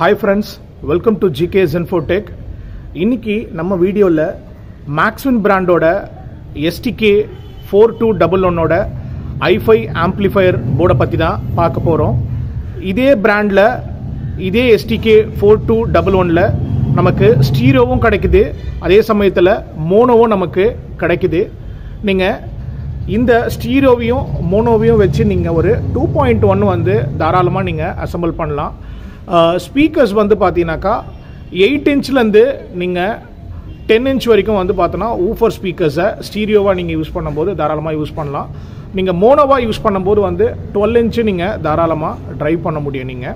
hi friends welcome to GK Genfotech இன்னைக்கு நம்ம வீடியோவில் மேக்ஸ்வின் பிராண்டோட எஸ்டிகே ஃபோர் டூ டபுள் ஒன்னோட ஐஃபை ஆம்ப்ளிஃபையர் போர்டை பற்றி தான் பார்க்க போகிறோம் இதே பிராண்டில் இதே எஸ்டிகே ஃபோர் டூ டபுள் ஒனில் நமக்கு ஸ்டீரோவும் கிடைக்குது அதே சமயத்தில் மோனோவும் நமக்கு கிடைக்குது நீங்கள் இந்த ஸ்டீரோவையும் மோனோவையும் வச்சு நீங்கள் ஒரு டூ பாயிண்ட் ஒன் வந்து தாராளமாக நீங்கள் அசம்பிள் பண்ணலாம் ஸ்பீக்கர்ஸ் வந்து பார்த்தீங்கன்னாக்கா எயிட் இன்ச்லேருந்து நீங்கள் டென் இன்ச் வரைக்கும் வந்து பார்த்தோன்னா ஊஃபர் ஸ்பீக்கர்ஸை ஸ்டீரியோவாக நீங்கள் யூஸ் பண்ணும்போது தாராளமாக யூஸ் பண்ணலாம் நீங்கள் மோனோவாக யூஸ் பண்ணும்போது வந்து டுவெல் இன்ச்சு நீங்கள் தாராளமாக ட்ரைவ் பண்ண முடியும் நீங்கள்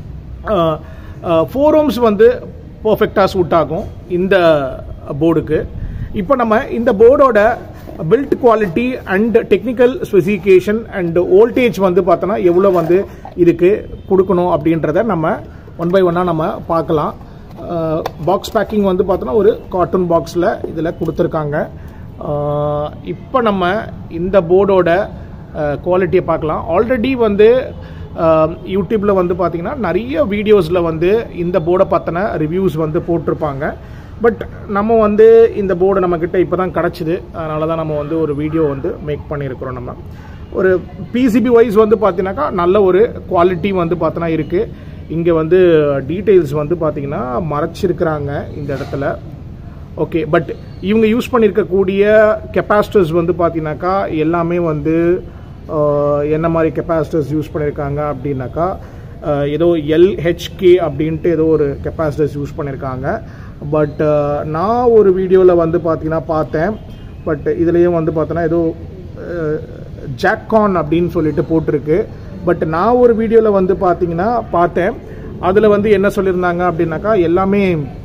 ஃபோர் ஓம்ஸ் வந்து பர்ஃபெக்டாக சூட் ஆகும் இந்த போர்டுக்கு இப்போ நம்ம இந்த போர்டோட build quality and technical specification and voltage வந்து பார்த்தோன்னா எவ்வளோ வந்து இதுக்கு கொடுக்கணும் அப்படின்றத நம்ம ஒன் பை ஒன்னாக நம்ம பார்க்கலாம் பாக்ஸ் பேக்கிங் வந்து பார்த்தோன்னா ஒரு கார்ட்டூன் பாக்ஸில் இதில் கொடுத்துருக்காங்க இப்போ நம்ம இந்த போர்டோட குவாலிட்டியை பார்க்கலாம் ஆல்ரெடி வந்து யூடியூப்பில் வந்து பார்த்தீங்கன்னா நிறைய வீடியோஸில் வந்து இந்த போர்டை பற்றின ரிவ்யூஸ் வந்து போட்டிருப்பாங்க பட் நம்ம வந்து இந்த போர்டு நம்மக்கிட்ட இப்போ தான் கிடச்சிது அதனால தான் நம்ம வந்து ஒரு வீடியோ வந்து மேக் பண்ணியிருக்கிறோம் நம்ம ஒரு பிசிபி வைஸ் வந்து பார்த்தீங்கன்னாக்கா நல்ல ஒரு குவாலிட்டி வந்து பார்த்தோன்னா இருக்குது இங்கே வந்து டீட்டெயில்ஸ் வந்து பார்த்தீங்கன்னா மறைச்சிருக்கிறாங்க இந்த இடத்துல ஓகே பட் இவங்க யூஸ் பண்ணியிருக்கக்கூடிய கெப்பாசிட்டர்ஸ் வந்து பார்த்தீங்கன்னாக்கா எல்லாமே வந்து என்ன மாதிரி கெப்பாசிட்டர்ஸ் யூஸ் பண்ணியிருக்காங்க அப்படின்னாக்கா ஏதோ எல்ஹெச்கே அப்படின்ட்டு ஏதோ ஒரு கெப்பாசிட்டர்ஸ் யூஸ் பண்ணியிருக்காங்க பட் நான் ஒரு வீடியோவில் வந்து பார்த்தீங்கன்னா பார்த்தேன் பட் இதுலேயும் வந்து பார்த்தோன்னா ஏதோ ஜாக்கான் அப்படின்னு சொல்லிட்டு போட்டிருக்கு பட் நான் ஒரு வீடியோவில் வந்து பார்த்தீங்கன்னா பார்த்தேன் அதில் வந்து என்ன சொல்லியிருந்தாங்க அப்படின்னாக்கா எல்லாமே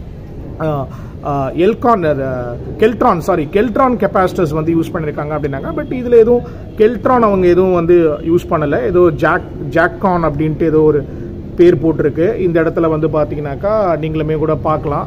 Elcon Keltron sorry Keltron capacitors வந்து யூஸ் பண்ணியிருக்காங்க அப்படின்னாங்க பட் இதில் எதுவும் கெல்ட்ரான் அவங்க எதுவும் வந்து யூஸ் பண்ணலை ஏதோ ஜாக் ஜாக்கான் அப்படின்ட்டு ஏதோ ஒரு பேர் போட்டிருக்கு இந்த இடத்துல வந்து பார்த்தீங்கன்னாக்கா நீங்களுமே கூட பார்க்கலாம்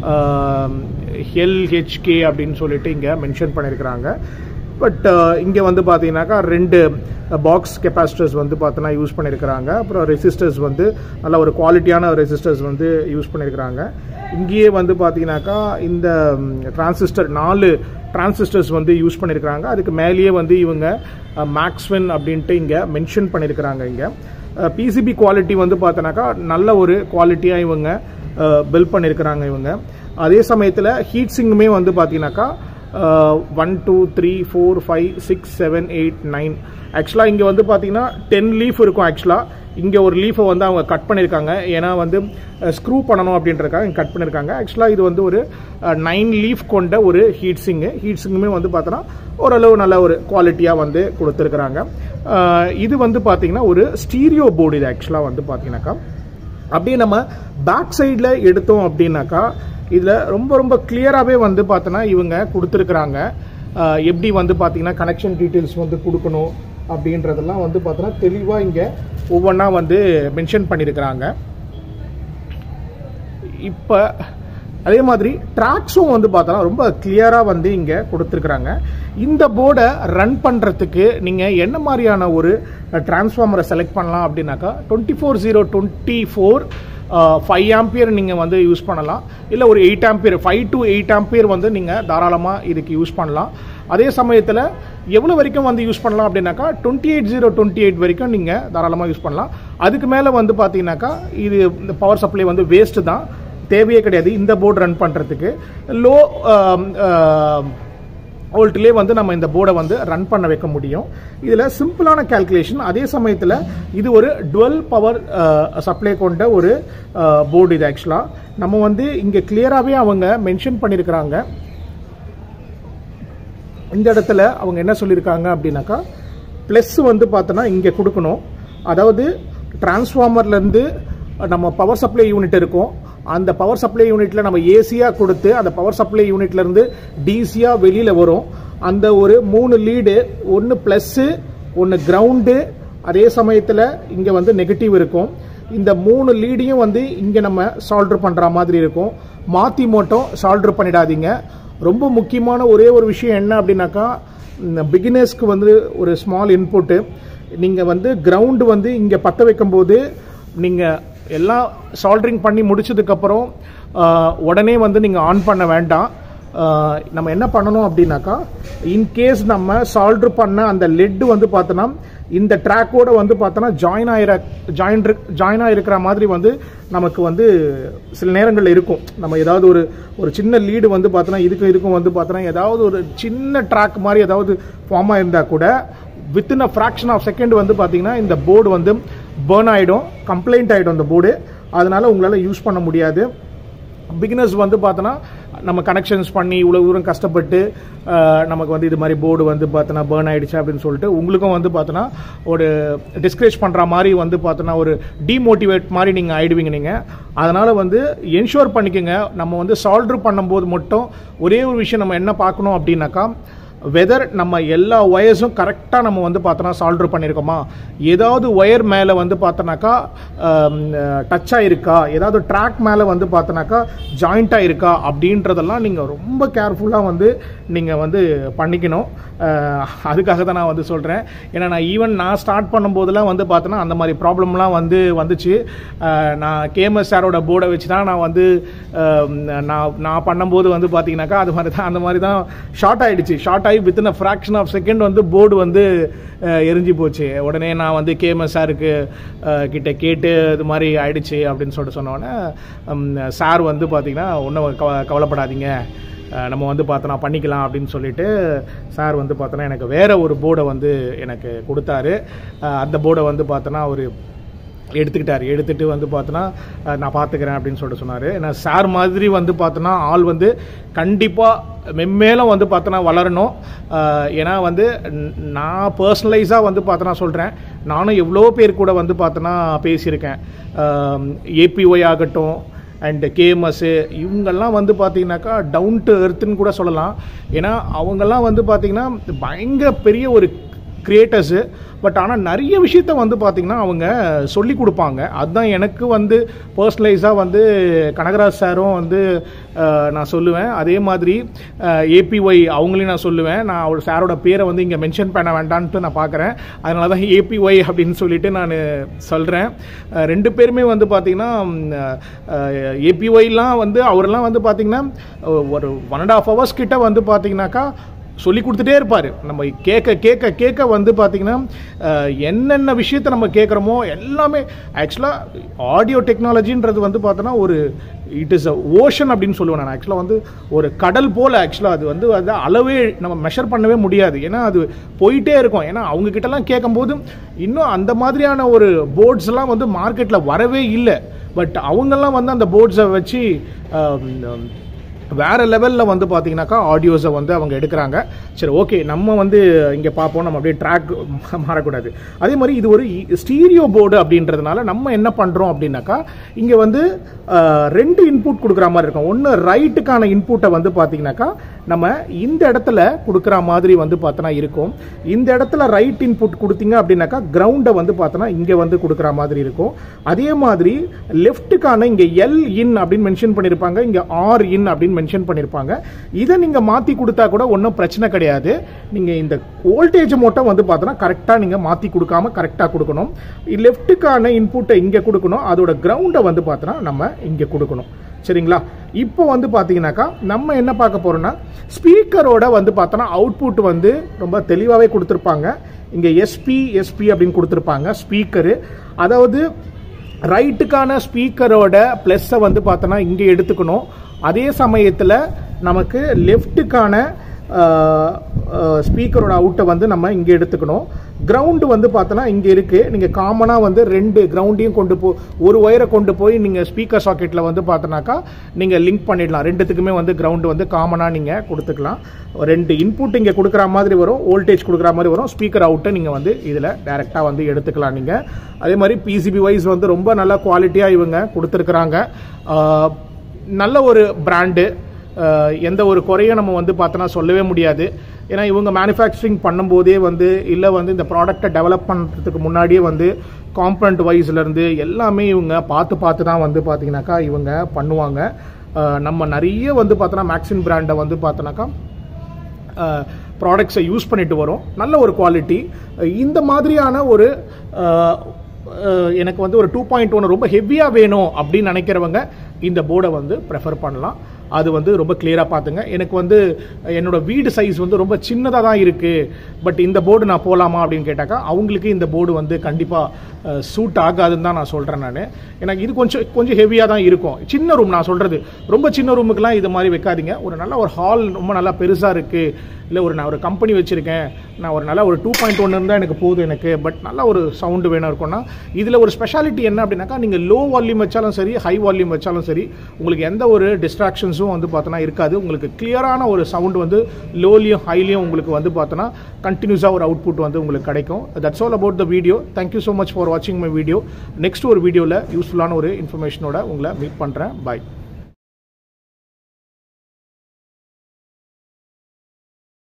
எல்ஹெச்கே அப்படின்னு சொல்லிட்டு இங்கே மென்ஷன் பண்ணியிருக்கிறாங்க பட் இங்கே வந்து பார்த்தீங்கன்னாக்கா ரெண்டு பாக்ஸ் கெப்பாசிட்டர்ஸ் வந்து பார்த்தோன்னா யூஸ் பண்ணியிருக்கிறாங்க அப்புறம் ரெசிஸ்டர்ஸ் வந்து நல்ல ஒரு குவாலிட்டியான ரெசிஸ்டர்ஸ் வந்து யூஸ் பண்ணியிருக்கிறாங்க இங்கேயே வந்து பார்த்தீங்கன்னாக்கா இந்த டிரான்சிஸ்டர் நாலு டிரான்சிஸ்டர்ஸ் வந்து யூஸ் பண்ணியிருக்கிறாங்க அதுக்கு மேலேயே வந்து இவங்க மேக்ஸ்வின் அப்படின்ட்டு இங்கே மென்ஷன் பண்ணியிருக்கிறாங்க இங்கே பிசிபி குவாலிட்டி வந்து பார்த்தோன்னாக்கா நல்ல ஒரு குவாலிட்டியாக இவங்க பில்ட் பண்ணியிருக்கிறாங்க இவங்க அதே சமயத்தில் ஹீட் சிங்குமே வந்து பார்த்தீங்கன்னாக்கா one two three four five six seven eight nine ஆக்சுவலாக இங்கே வந்து பார்த்தீங்கன்னா டென் லீஃப் இருக்கும் ஆக்சுவலாக இங்கே ஒரு லீஃபை வந்து அவங்க கட் பண்ணியிருக்காங்க ஏன்னா வந்து ஸ்க்ரூ பண்ணணும் அப்படின்றக்காக இங்கே கட் பண்ணியிருக்காங்க ஆக்சுவலாக இது வந்து ஒரு நைன் லீஃப் கொண்ட ஒரு ஹீட் சிங்கு ஹீட் சிங்குமே வந்து பார்த்தோன்னா ஓரளவு நல்ல ஒரு குவாலிட்டியாக வந்து கொடுத்துருக்குறாங்க இது வந்து பார்த்தீங்கன்னா ஒரு ஸ்டீரியோ போர்டு இது ஆக்சுவலாக வந்து பார்த்தீங்கன்னாக்கா அப்படியே நம்ம பேக் சைடில் எடுத்தோம் அப்படின்னாக்கா இதில் ரொம்ப ரொம்ப கிளியராகவே வந்து பார்த்தோன்னா இவங்க கொடுத்துருக்குறாங்க எப்படி வந்து பார்த்தீங்கன்னா கனெக்ஷன் டீட்டெயில்ஸ் வந்து கொடுக்கணும் அப்படின்றதெல்லாம் வந்து பார்த்தோன்னா தெளிவாக இங்கே ஒவ்வொன்றா வந்து மென்ஷன் பண்ணியிருக்கிறாங்க இப்போ அதே மாதிரி ட்ராக்ஸும் வந்து பார்த்தோன்னா ரொம்ப கிளியராக வந்து இங்கே கொடுத்துருக்குறாங்க இந்த போர்டை ரன் பண்ணுறதுக்கு நீங்கள் என்ன மாதிரியான ஒரு டிரான்ஸ்ஃபார்மரை செலக்ட் பண்ணலாம் அப்படின்னாக்கா twenty four zero twenty four five ampere நீங்கள் வந்து யூஸ் பண்ணலாம் இல்லை ஒரு eight ampere five to eight ampere வந்து நீங்கள் தாராளமாக இதுக்கு யூஸ் பண்ணலாம் அதே சமயத்தில் எவ்வளோ வரைக்கும் வந்து யூஸ் பண்ணலாம் அப்படின்னாக்கா twenty eight zero twenty eight வரைக்கும் நீங்கள் தாராளமாக யூஸ் பண்ணலாம் அதுக்கு மேலே வந்து பார்த்தீங்கன்னாக்கா இது இந்த பவர் சப்ளை வந்து வேஸ்ட்டு தான் தேவையே கிடையாது இந்த போர்டு ரன் பண்ணுறதுக்கு லோ வோல்ட்லேயே வந்து நம்ம இந்த போர்டை வந்து ரன் பண்ண வைக்க முடியும் இதில் சிம்பிளான கேல்குலேஷன் அதே சமயத்தில் இது ஒரு டுவெல் பவர் சப்ளை கொண்ட ஒரு போர்டு இது ஆக்சுவலாக நம்ம வந்து இங்கே கிளியராகவே அவங்க மென்ஷன் பண்ணியிருக்கிறாங்க இந்த இடத்துல அவங்க என்ன சொல்லியிருக்காங்க அப்படின்னாக்கா ப்ளஸ் வந்து பார்த்தோன்னா இங்கே கொடுக்கணும் அதாவது டிரான்ஸ்ஃபார்மர்லேருந்து நம்ம பவர் சப்ளை யூனிட் இருக்கும் அந்த பவர் சப்ளை யூனிட்ல நம்ம ஏசியாக கொடுத்து அந்த பவர் சப்ளை யூனிட்ல இருந்து டிசியாக வெளியில் வரும் அந்த ஒரு மூணு லீடு ஒன்று ப்ளஸ்ஸு ஒன்று கிரவுண்டு அதே சமயத்தில் இங்கே வந்து நெகட்டிவ் இருக்கும் இந்த மூணு லீடையும் வந்து இங்கே நம்ம சால்ட்ரு பண்ணுற மாதிரி இருக்கும் மாற்றி மட்டும் சால்ட்ரு பண்ணிடாதீங்க ரொம்ப முக்கியமான ஒரே ஒரு விஷயம் என்ன அப்படின்னாக்கா பிகினர்ஸ்க்கு வந்து ஒரு ஸ்மால் இன்புட்டு நீங்கள் வந்து கிரவுண்டு வந்து இங்கே பற்ற வைக்கும்போது நீங்கள் எல்லாம் சால்ட்ரிங் பண்ணி முடிச்சதுக்கப்புறம் உடனே வந்து நீங்கள் ஆன் பண்ண வேண்டாம் ஆஹ் நம்ம என்ன பண்ணணும் அப்படின்னாக்கா இன்கேஸ் நம்ம சால்ட்ரு பண்ண அந்த லெட்டு வந்து பார்த்தோன்னா இந்த ட்ராக்கோட வந்து பார்த்தோன்னா ஜாயின் ஆகிற ஜாயின் ஜாயின் ஆகிருக்கிற மாதிரி வந்து நமக்கு வந்து சில நேரங்கள் இருக்கும் நம்ம ஏதாவது ஒரு ஒரு சின்ன லீடு வந்து பார்த்தோன்னா இதுக்கும் இதுக்கும் வந்து பார்த்தோன்னா ஏதாவது ஒரு சின்ன ட்ராக் மாதிரி ஏதாவது ஃபார்ம் ஆயிருந்தால் கூட within a fraction of second வந்து பார்த்தீங்கன்னா இந்த போர்டு வந்து பேர்ன் ஆகிடும் கம்ப்ளைண்ட் ஆகிடும் இந்த போர்டு அதனால உங்களால் யூஸ் பண்ண முடியாது பிகினர்ஸ் வந்து பார்த்தோன்னா நம்ம கனெக்ஷன்ஸ் பண்ணி இவ்வளோ தூரம் கஷ்டப்பட்டு அஹ், நமக்கு வந்து இது மாதிரி போர்டு வந்து பார்த்தோன்னா பேர்ன் ஆயிடுச்சு அப்படின்னு சொல்லிட்டு உங்களுக்கும் வந்து பார்த்தோன்னா ஒரு டிஸ்கரேஜ் பண்ணுற மாதிரி வந்து பார்த்தோன்னா ஒரு டிமோட்டிவேட் மாதிரி நீங்கள் ஆயிடுவீங்க நீங்கள் அதனால் வந்து என்ஷூர் பண்ணிக்கோங்க நம்ம வந்து சால்ட்ரு பண்ணும்போது மட்டும் ஒரே ஒரு விஷயம் நம்ம என்ன பார்க்கணும் அப்படின்னாக்கா வெதர் நம்ம எல்லா ஒயர்ஸும் கரெக்டாக நம்ம வந்து பார்த்தோன்னா சால்ட்ரு பண்ணியிருக்கோமா ஏதாவது ஒயர் மேலே வந்து பார்த்தோன்னாக்கா டச் ஆயிருக்கா ஏதாவது ட்ராக் மேலே வந்து பார்த்தோன்னாக்கா ஜாயிண்ட் ஆயிருக்கா அப்படின்றதெல்லாம் நீங்கள் ரொம்ப கேர்ஃபுல்லாக வந்து நீங்கள் வந்து பண்ணிக்கணும் அஹ், அதுக்காக தான் நான் வந்து சொல்கிறேன் ஏன்னா நான் ஈவன் நான் ஸ்டார்ட் பண்ணும்போதெல்லாம் வந்து பார்த்தோன்னா அந்த மாதிரி ப்ராப்ளம்லாம் வந்து வந்துச்சு அஹ், நான் கேஎம்எஸ் சாரோட போர்டை வச்சு தான் நான் வந்து அஹ், நான் நான் பண்ணும்போது வந்து பார்த்தீங்கன்னாக்கா அது மாதிரி தான் அந்த மாதிரி தான் ஷார்ட் ஆயிடுச்சு ஷார்ட் ஆகி within a fraction of second வந்து போர்டு வந்து அஹ், எரிஞ்சு போச்சு உடனே நான் வந்து கேஎம்எஸ் சாருக்கு அஹ், கிட்ட கேட்டு இது மாதிரி ஆயிடுச்சு அப்படின்னு சொல்லிட்டு சொன்னோடனே சார் வந்து பார்த்தீங்கன்னா ஒன்றும் கவலைப்படாதீங்க அஹ், நம்ம வந்து பார்த்தோன்னா பண்ணிக்கலாம் அப்படின்னு சொல்லிட்டு சார் வந்து பார்த்தோன்னா எனக்கு வேற ஒரு போர்டை வந்து எனக்கு கொடுத்தாரு அஹ், அந்த போர்டை வந்து பார்த்தோன்னா ஒரு எடுத்துக்கிட்டார் எடுத்துட்டு வந்து பார்த்தோன்னா அஹ், நான் பார்த்துக்கிறேன் அப்படின்னு சொல்லிட்டு சொன்னார் ஏன்னா சார் மாதிரி வந்து பார்த்தோன்னா ஆள் வந்து கண்டிப்பாக மென்மேலும் வந்து பார்த்தோன்னா வளரணும் அஹ், ஏன்னா வந்து ந- நான் பர்சனலைஸாக வந்து பார்த்தோன்னா சொல்கிறேன் நானும் எவ்வளோ பேர் கூட வந்து பார்த்தோன்னா பேசியிருக்கேன் ஏபிஒய் ஆகட்டும் அண்ட் கேஎம்எஸ்ஸு இவங்கெல்லாம் வந்து பார்த்தீங்கன்னாக்கா டவுன் டு எர்த்துன்னு கூட சொல்லலாம் ஏன்னா அவங்கெல்லாம் வந்து பார்த்தீங்கன்னா பயங்கர பெரிய ஒரு கிரியேட்டர்ஸு பட் ஆனால் நிறைய விஷயத்த வந்து பார்த்திங்கன்னா அவங்க சொல்லி கொடுப்பாங்க அதுதான் எனக்கு வந்து பர்சனலைஸாக வந்து கனகராஜ் சாரும் வந்து அஹ், நான் சொல்லுவேன் அதே மாதிரி ஏபிஒய் அவங்களையும் நான் சொல்லுவேன் நான் அவர் சாரோட பேரை வந்து இங்கே மென்ஷன் பண்ண வேண்டான்ட்டு நான் பார்க்குறேன் அதனால தான் ஏபிஒய் அப்படின்னு சொல்லிட்டு நான் சொல்கிறேன் ரெண்டு பேருமே வந்து பார்த்திங்கன்னா ஏபிஒய்லாம் வந்து அவரெல்லாம் வந்து பார்த்திங்கன்னா ஒரு ஒன் அண்ட் ஆஃப் ஹவர்ஸ் கிட்ட வந்து பார்த்திங்கனாக்கா சொல்லி கொடுத்துட்டே இருப்பார் நம்ம கேட்க கேட்க கேட்க வந்து பார்த்தீங்கன்னா அஹ், என்னென்ன விஷயத்தை நம்ம கேட்குறோமோ எல்லாமே ஆக்சுவலாக ஆடியோ டெக்னாலஜின்றது வந்து பார்த்தோன்னா ஒரு இட் இஸ் அ ஓஷன் அப்படின்னு சொல்லுவேன் நான் ஆக்சுவலாக வந்து ஒரு கடல் போல் ஆக்சுவலாக அது வந்து அது அளவே நம்ம மெஷர் பண்ணவே முடியாது ஏன்னா அது போயிட்டே இருக்கும் ஏன்னா அவங்க கிட்டலாம் கேட்கும்போது இன்னும் அந்த மாதிரியான ஒரு போர்ட்ஸ் எல்லாம் வந்து மார்க்கெட்டில் வரவே இல்லை பட் அவங்கெல்லாம் வந்து அந்த போர்ட்ஸை வச்சு அஹ், வேற லெவலில் வந்து பார்த்தீங்கன்னாக்கா ஆடியோஸை வந்து அவங்க எடுக்கிறாங்க சரி ஓகே நம்ம வந்து இங்கே பார்ப்போம் நம்ம அப்படியே ட்ராக் மாறக்கூடாது அதே மாதிரி இது ஒரு ஸ்டீரியோ போர்டு அப்படின்றதுனால நம்ம என்ன பண்ணுறோம் அப்படின்னாக்கா இங்கே வந்து அஹ், ரெண்டு இன்புட் கொடுக்குற மாதிரி இருக்கும் ஒன்று ரைட்டுக்கான இன்புட்டை வந்து பார்த்தீங்கன்னாக்கா நம்ம இந்த இடத்துல கொடுக்குற மாதிரி வந்து பார்த்தோன்னா இருக்கும் இந்த இடத்துல ரைட் இன்புட் கொடுத்தீங்க அப்படின்னாக்கா கிரவுண்டை வந்து பார்த்தோன்னா இங்கே வந்து கொடுக்குற மாதிரி இருக்கும் அதே மாதிரி லெஃப்ட்டுக்கான இங்கே எல் இன் அப்படின்னு மென்ஷன் பண்ணியிருப்பாங்க இங்கே ஆர் இன் அப்படின்னு மென்ஷன் பண்ணியிருப்பாங்க இதை நீங்கள் மாற்றி கொடுத்தா கூட ஒன்றும் பிரச்சனை கிடையாது நீங்கள் இந்த வோல்டேஜ் மட்டும் வந்து பார்த்தோன்னா கரெக்டாக நீங்கள் மாற்றி கொடுக்காம கரெக்டாக கொடுக்கணும் லெஃப்ட்டுக்கான இன்புட்டை இங்கே கொடுக்கணும் அதோட கிரவுண்டை வந்து பார்த்தோன்னா நம்ம இங்கே கொடுக்கணும் சரிங்களா இப்போ வந்து பார்த்தீங்கன்னாக்கா நம்ம என்ன பார்க்க போறோம்னா ஸ்பீக்கரோட வந்து பார்த்தோன்னா அவுட்புட் வந்து ரொம்ப தெளிவாகவே கொடுத்துருப்பாங்க இங்கே எஸ்பி எஸ்பி அப்படின்னு கொடுத்துருப்பாங்க ஸ்பீக்கரு அதாவது ரைட்டுக்கான ஸ்பீக்கரோட ப்ளஸ்ஸை வந்து பார்த்தோன்னா இங்கே எடுத்துக்கணும் அதே சமயத்தில் நமக்கு லெஃப்ட்டுக்கான ஸ்பீக்கரோட அவுட்டை வந்து நம்ம இங்கே எடுத்துக்கணும் கிரவுண்டு வந்து பார்த்தோன்னா இங்கே இருக்குது நீங்கள் காமனாக வந்து ரெண்டு கிரவுண்டையும் கொண்டு போ ஒரு ஒயரை கொண்டு போய் நீங்கள் ஸ்பீக்கர் சாக்கெட்டில் வந்து பார்த்தோன்னாக்கா நீங்கள் லிங்க் பண்ணிடலாம் ரெண்டுத்துக்குமே வந்து கிரவுண்டு வந்து காமனாக நீங்கள் கொடுத்துக்கலாம் ரெண்டு இன்புட் இங்கே கொடுக்குற மாதிரி வரும் வோல்டேஜ் கொடுக்குற மாதிரி வரும் ஸ்பீக்கர் அவுட்டை நீங்கள் வந்து இதில் டைரெக்டாக வந்து எடுத்துக்கலாம் நீங்கள் அதே மாதிரி பிசிபி வைஸ் வந்து ரொம்ப நல்ல குவாலிட்டியாக இவங்க கொடுத்துருக்குறாங்க ஆஹ், நல்ல ஒரு பிராண்டு எந்த ஒரு குறையும் நம்ம வந்து பார்த்தோன்னா சொல்லவே முடியாது ஏன்னா இவங்க மேனுஃபேக்சரிங் பண்ணும்போதே வந்து இல்லை வந்து இந்த ப்ராடக்ட்டை டெவலப் பண்ணுறதுக்கு முன்னாடியே வந்து காம்பனண்ட் வைஸ்லேருந்து எல்லாமே இவங்க பார்த்து பார்த்து தான் வந்து பார்த்தீங்கன்னாக்கா இவங்க பண்ணுவாங்க அஹ் நம்ம நிறைய வந்து பார்த்தோன்னா மேக்ஸின் பிராண்டை வந்து பார்த்தோன்னாக்கா ப்ராடக்ட்ஸை யூஸ் பண்ணிட்டு வரோம் நல்ல ஒரு குவாலிட்டி இந்த மாதிரியான ஒரு அஹ், எனக்கு வந்து ஒரு டூ பாயிண்ட் ஒன் ரொம்ப ஹெவியாக வேணும் அப்படின்னு நினைக்கிறவங்க இந்த போர்டை வந்து ப்ரெஃபர் பண்ணலாம் அது வந்து ரொம்ப கிளியராக பார்த்துங்க எனக்கு வந்து என்னோட வீடு சைஸ் வந்து ரொம்ப சின்னதாக தான் இருக்குது பட் இந்த போர்டு நான் போகலாமா அப்படின்னு கேட்டாக்கா அவங்களுக்கு இந்த போர்டு வந்து கண்டிப்பாக சூட் ஆகாதுன்னு தான் நான் சொல்கிறேன் நான் எனக்கு இது கொஞ்சம் கொஞ்சம் ஹெவியாக தான் இருக்கும் சின்ன ரூம் நான் சொல்கிறது ரொம்ப சின்ன ரூமுக்கெல்லாம் இது மாதிரி வைக்காதீங்க ஒரு நல்ல ஒரு ஹால் ரொம்ப நல்லா பெருசாக இருக்குது இல்லை ஒரு நான் ஒரு கம்பெனி வச்சுருக்கேன் நான் ஒரு நல்ல ஒரு டூ பாயிண்ட் ஒன் இருந்தால் எனக்கு போதும் எனக்கு பட் நல்ல ஒரு சவுண்டு வேணும் இருக்கும்னா இதில் ஒரு ஸ்பெஷாலிட்டி என்ன அப்படின்னாக்கா நீங்கள் லோ வால்யூம் வச்சாலும் சரி ஹை வால்யூம் வச்சாலும் சரி உங்களுக்கு எந்த ஒரு டிஸ்ட்ராக்ஷன்ஸும் வந்து பார்த்தோன்னா இருக்காது உங்களுக்கு கிளியரான ஒரு சவுண்டு வந்து லோலையும் ஹைலையும் உங்களுக்கு வந்து பார்த்தோன்னா கண்டினியூஸாக ஒரு அவுட்புட் வந்து உங்களுக்கு கிடைக்கும் that's all about the video thank you so much for வாட்சிங் மை வீடியோ நெக்ஸ்ட் ஒரு வீடியோவில் யூஸ்ஃபுல்லான ஒரு இன்ஃபர்மேஷனோட உங்களை மீட் பண்ணுறேன் பாய்